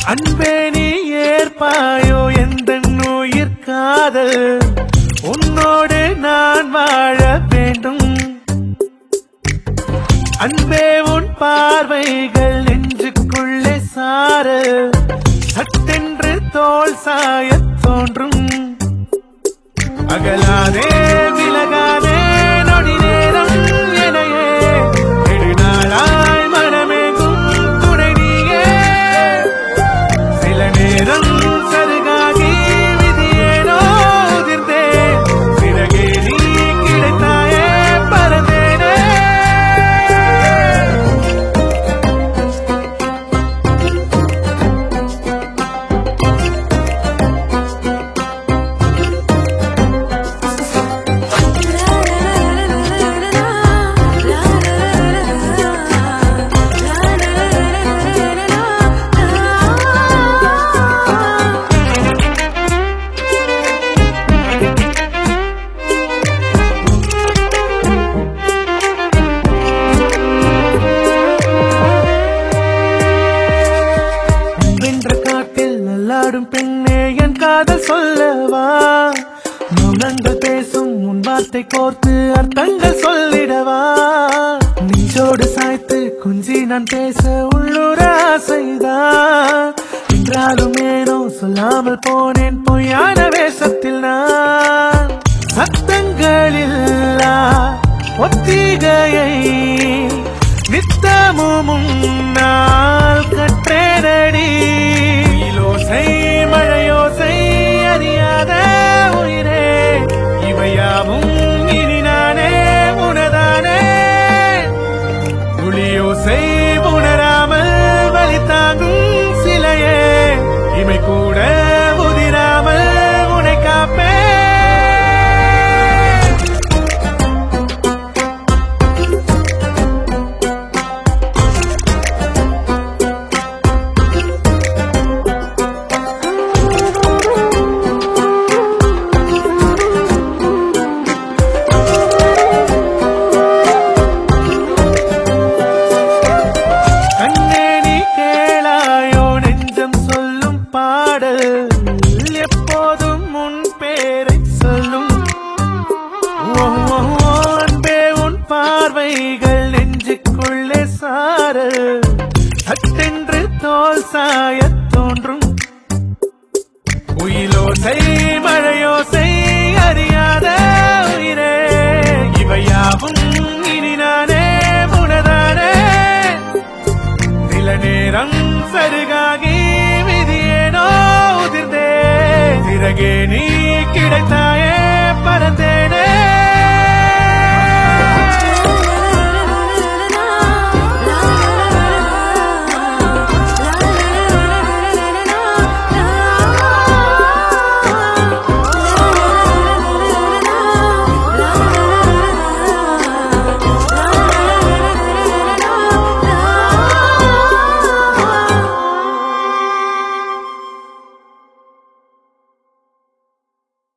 அன்பே நீ ஏற்பாயோ எந்த உயிர் காதல் உன்னோடு நான் வாழ வேண்டும் அன்பே உன் பார்வைகள் நெஞ்சுக்குள்ளே சார சட்டென்று தோல் சாயத் தோன்றும் அகலாதே விலகாதே நொடி நேரம் எனையே நெடுநாளாய் மனமேகும் துணை நீயே சில நேரம் சருகாகி விதியேனோ உதிர்ந்தே சிறகே நீ கிடைத்தாயே பறந்தேனே வென்ற காட்டில் நல்லாடும் பெண்ணே என் காதல் சொல்லவா மௌனங்கள் பேசும் உன் வார்த்தை கோர்த்து அர்த்தங்கள் சொல்லிடவா நெஞ்சோடு சாய்த்து குஞ்சி நான் பேச உள்ளூர ஆசைதான் என்றாலும் ஏனோ சொல்லாமல் போனேன் பொய்யான வேஷத்தில் நான் சத்தங்களில்லா ஒத்திகையை நித்தமும் உன்னால் கற்றேனடி இலோசை மழையோசை அறியாத உயிரே இவையாவும் இனி நானே உனதானே புலியோசை உணராமல் வலி தாங்கும் சிலையே இமை கூட உதிராமல் உனை காப்பேன் கண்ணே நீ கேளாயோ நெஞ்சம் சொல்லும் பாடல் எப்போதும் உன் பேரை சொல்லும் ஓ, ஓ, ஓ, அன்பே உன் பார்வைகள் நெஞ்சுக்குள்ளே சார சட்டென்று தோல் சாயத் தோன்றும் உயிலோசை மழையோசை அறியாத உயிரே இவையாவும் இனி நானே உனதானே சில நேரம் சருகாகி விதியேனோ உதிர்ந்தே சிறகே நீ கிடைத்தாயே பறந்தேனே